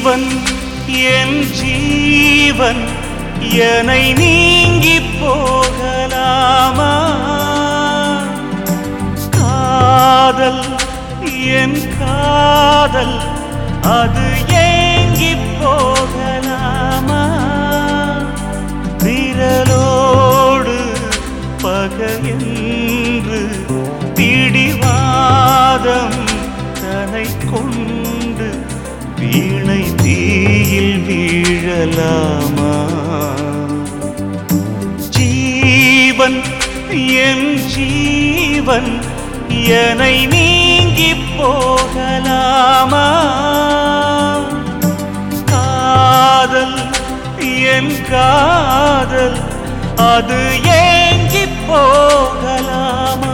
ஜீவன் என் ஜீவன் என்னை நீங்கி போகலாமா காதல் என் காதல் அது ஏங்கி போகலாமா விரலோடு பகையென்று பிடிவாதம் தனை கொண்டு வீணை தீயில் வீழலாமா ஜீவன் என் ஜீவன் என்னை நீங்கி போகலாமா காதல் என் காதல் அது ஏங்கி போகலாமா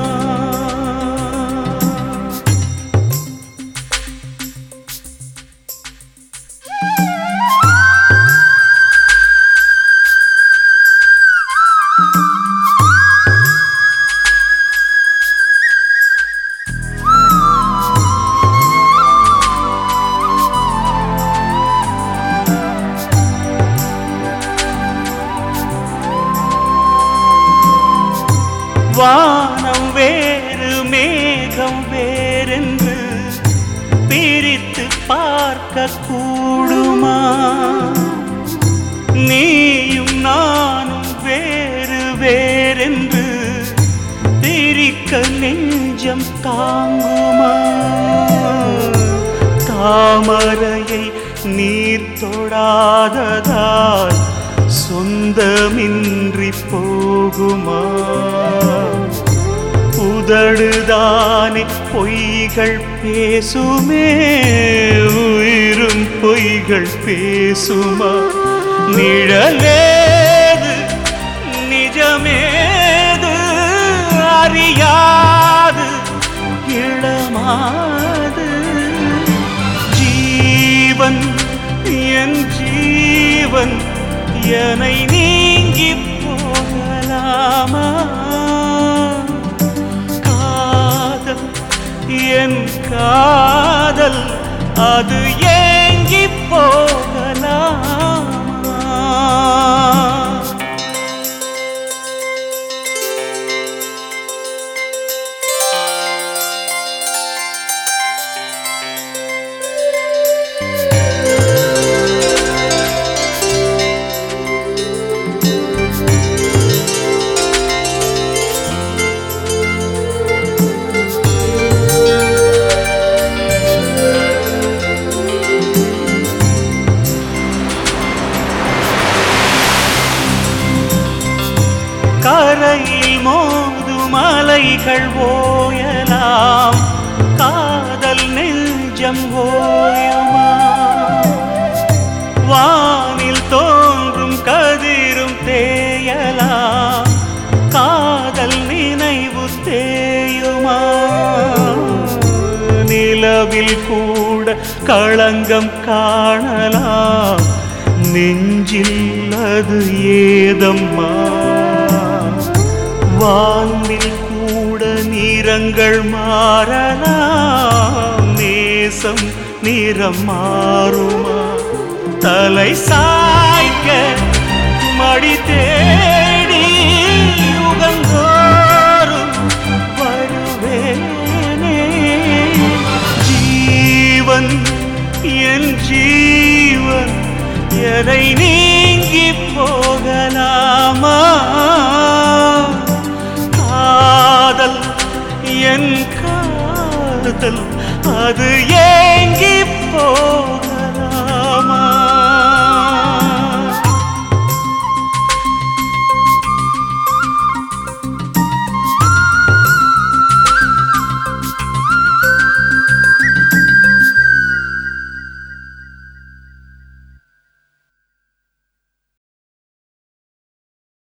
வானம் வேறு மேகம் வேறென்று பிரித்து பார்க்க கூடுமா நீயும் நானும் வேறு வேறென்று பிரிக்க நெஞ்சம் தாங்குமா தாமரையை நீர் தொடாததால் சொந்தமின்றி போகுமா உதடுதானே பொய்கள் பேசுமே உயிரும் பொய்கள் பேசுமா நிழலேது நிஜமேது அறியாது இளமாது ஜீவன் என் ஜீவன் என்னை நீங்கி போகலாமா காதல் என் காதல் அது ஏங்கி போகலாமா கரையில் மோதும் அலைகள் ஓயலாம் காதல் நெஞ்சம் ஓயுமா வானில் தோன்றும் கதிரும் தேயலாம் காதல் நினைவு தேயுமா நிலவில் கூட களங்கம் காணலாம் நெஞ்சில் அது ஏதம்மா வானில் கூட நிறங்கள் மாறலாம் நேசம் நிறம் மாறுமா தலை சாய்க்க மடி தேடி யுகந்தோறும் வருவேனே ஜீவன் என் ஜீவன் எதை நீங்கி போகலாமா காதல் என் காதல் அது